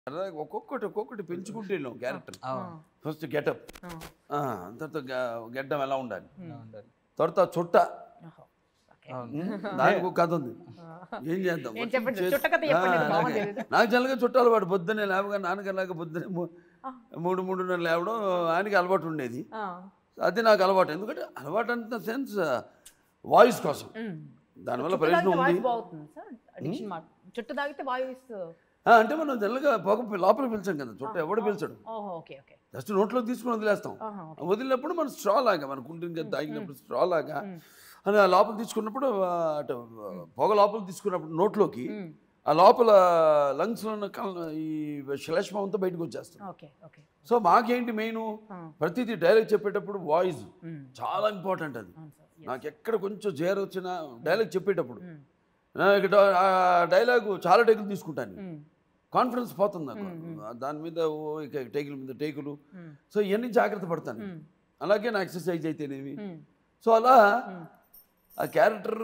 సరదాగా ఒక్కొక్కటి ఒక్కొక్కటి పెంచుకుంటూ వెళ్ళాం క్యారెక్టర్ అవును ఫస్ట్ గెటప్ ఆ. తర్వాత గ- గెడ్డం ఎలా ఉండాలి ఉండాలి. తర్వాత చుట్ట ఓహో. ఓకే. అవును దానికి ఒక కథ ఉంది ఏం చేద్దాం ఏం చెప్పండి, చేసి- చుట్ట కథ చెప్పండి, ఆ, అది బాగుంది. అలాగే. నాకు జనరల్గా చుట్టాలు వాడు పొద్దున్నే లేవగా నాన్నగారిలాగా పొద్దున్నే మూ- మూడు మూడున్నర లేవడం ఆయనకి అలవాటు ఉండేది ఆ. అది నాకు అలవాటు ఎందుకంటే అలవాటు అంత సెన్స్ వాయిస్ కోసం మ్మ్. దానివల్ల చుట్టు ప్రయోజనం తాగితే ఉంది వాయిస్ బాగుతుంది సార్ అడిక్షన్ మాట చుట్టు తాగితే వాయిస్ ఆ, అంటే మనం జనరల్గా పొగ లోపల పిలిచాం కదా చుట్ట ఎవడు పిలిచాడు ఓహో ఓకే ఓకే జస్ట్ నోట్లో తీసుకుని వదిలేస్తాం ఆహా, వదిలినప్పుడు మనం స్ట్రా లాగా మన కుంటిని తాగినప్పుడు స్ట్రా లాగా అని ఆ లోపల తీసుకున్నప్పుడు ఆ, అటు పొగ లోపల తీసుకున్నప్పుడు నోట్లోకి మ్మ్. ఆ లోపల లంగ్స్లో ఉన్న కల్- ఈ శ్లేష్మం అంతా బయటకు వచ్చేస్తుంది ఓకే ఓకే సో మాకేంటి మెయిన్ ఆ. ప్రతిదీ డైలాగ్ చెప్పేటప్పుడు వాయిస్ మ్మ్. చాలా ఇంపార్టెంట్ అది అవును సార్ నాకు ఎక్కడ కొంచెం జేర్ వచ్చిన డైలాగ్ చెప్పేటప్పుడు మ్మ్. నా ఇక్కడ ఆ డైలాగ్ చాలా టేకులు తీసుకుంటాను మ్మ్. కాన్ఫిడెన్స్ పోతుంది నాకు దాని మీద ఓ ఇక టేకుల మీద టేకులు మ్మ్. సో ఇవన్నీ జాగ్రత్త పడతాను మ్మ్. అలాగే నా ఎక్సర్సైజ్ అయితేనేమి మ్మ్. సో అలా మ్మ్. ఆ క్యారెక్టర్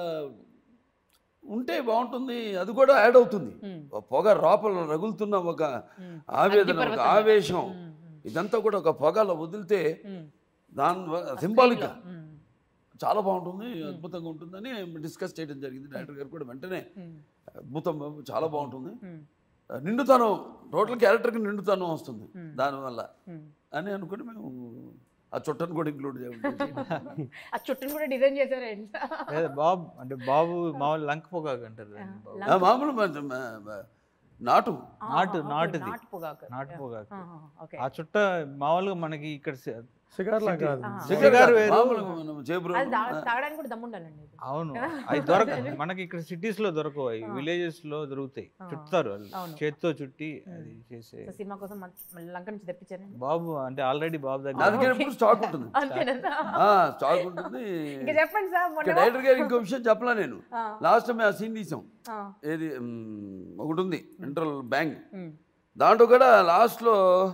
ఉంటే బాగుంటుంది అది కూడా యాడ్ అవుతుంది మ్మ్. ఒక పొగ లోపల రగులుతున్న ఒక మ్మ్. ఆవేదన ఒక అగ్నిపర్వతం. ఆవేశం మ్మ్. మ్మ్. ఇదంతా కూడా ఒక పొగలో వదిలితే మ్మ్. దాని సింబాలిక్గా మ్మ్. చాలా బాగుంటుంది అద్భుతంగా ఉంటుందని డిస్కస్ చేయడం జరిగింది డైరెక్టర్ గారు కూడా వెంటనే మ్మ్. అద్భుతం చాలా బాగుంటుంది మ్మ్. నిండుతనం టోటల్ క్యారెక్టర్కి నిండుతనం వస్తుంది దానివల్ల మ్మ్. అని అనుకుని మేము ఆ చుట్టను కూడా ఇంక్లూడ్ చేయాలి ఆ చుట్టూని కూడా డిజైన్ చేశారండి లేదా బాబు అంటే బాబు మామూలు లంక పొగాకు అంటారు దాన్ని బాబు. ఆ, మామూలు మ- మ- మ- నాటు నాటు ఓకే, నాటుది నాటు పొగాకు నాటు పొగాకు ఆహా, ఓకే ఆ చుట్ట మామూలుగా మనకి ఇక్కడ సి- షికార్లా కాదు ఆహా. సిగరెట్ సిగారు కాదు, వేరు. మామూలుగా మనం చేబురు అది తా- తాగడానికి కూడా దమ్ముండాలండి ఇది అవును అవి దొరక మనకి ఇక్కడ సిటీస్ లో దొరకవు అవి విలేజెస్ లో దొరుకుతాయి చుట్టుతారు వాళ్ళు అవును. చేత్తో చుట్టి అది చేసే సో సినిమా కోసం మళ్ళీ మళ్ళీ లంక నుంచి తెప్పించారండి బాబు అంటే ఆల్రెడీ బాబు నా దగ్గర దగ్గర ఎప్పుడు స్టాక్ ఉంటుంది అంతేనా ఆ, స్టాక్ ఉంటుంది ఇంకా చెప్పండి సార్ ఇక్కడ మొన్న డైరెక్టర్ గారు ఇంకో విషయం చెప్పలా నేను ఆ. లాస్ట్ టైం ఆ సీన్ తీసాం ఆ. ఏది మ్, ఒకటి ఉంది ఇంటర్వల్ బ్యాంక్ మ్మ్. దాంట్లో కూడా లాస్ట్లో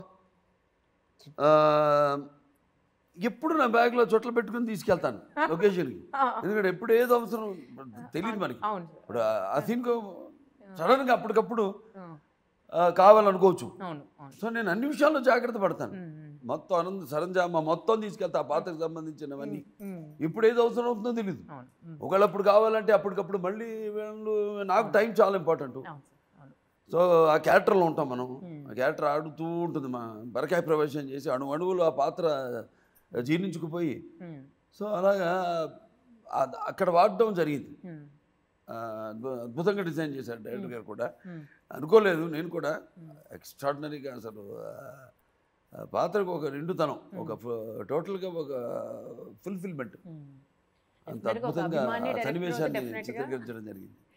ఆ, ఎప్పుడు నా బ్యాగ్లో చొట్లు పెట్టుకుని తీసుకెళ్తాను లొకేషన్కి ఎందుకంటే ఎప్పుడు ఏది అవసరం తెలియదు మనకి అవును సార్ ఇప్పుడు ఆ- ఆ సీన్కు సడన్గా అప్పటికప్పుడు ఆ. ఆ, కావాలనుకోవచ్చు అవును అవును సో నేను అన్ని విషయాల్లో జాగ్రత్త పడతాను మ్మ్, మ్మ్. మొత్తం ఆనంద సరంజామా మొత్తం తీసుకెళ్తా ఆ పాత్రకు సంబంధించినవన్నీ మ్మ్. ఇప్పుడు ఏది అవసరం అవుతుందో తెలియదు అవును మ్మ్. ఒకవేళ అప్పుడు కావాలంటే అప్పటికప్పుడు మళ్ళీ వీళ్ళు నాకు టైం చాలా ఇంపార్టెంట్ అవును సార్ అవును సో ఆ క్యారెక్టర్లో ఉంటాం మనం ఆ క్యారెక్టర్ ఆడుతూ ఉంటుంది మా బరకాయ ప్రవేశం చేసి అణు అణువులు ఆ పాత్ర జీర్ణించుకుపోయి మ్మ్. సో అలాగా ఆ- అక్కడ వాడడం జరిగింది మ్మ్. ఆ, అద్భు- అద్భుతంగా డిజైన్ చేశారు డైరెక్టర్ గారు కూడా మ్మ్. అనుకోలేదు నేను కూడా ఎక్స్ట్రాడినరీగా అసలు ఆ, ఆ పాత్రకు ఒక నిండుతనం ఒక టోటల్గా ఒక ఫుల్ఫిల్మెంట్ మ్మ్. అంత Definitely గా ఒక అద్భుతంగా అభిమాని ఆ director సన్నివేశాన్ని definitely గా చిత్రీకరించడం జరిగింది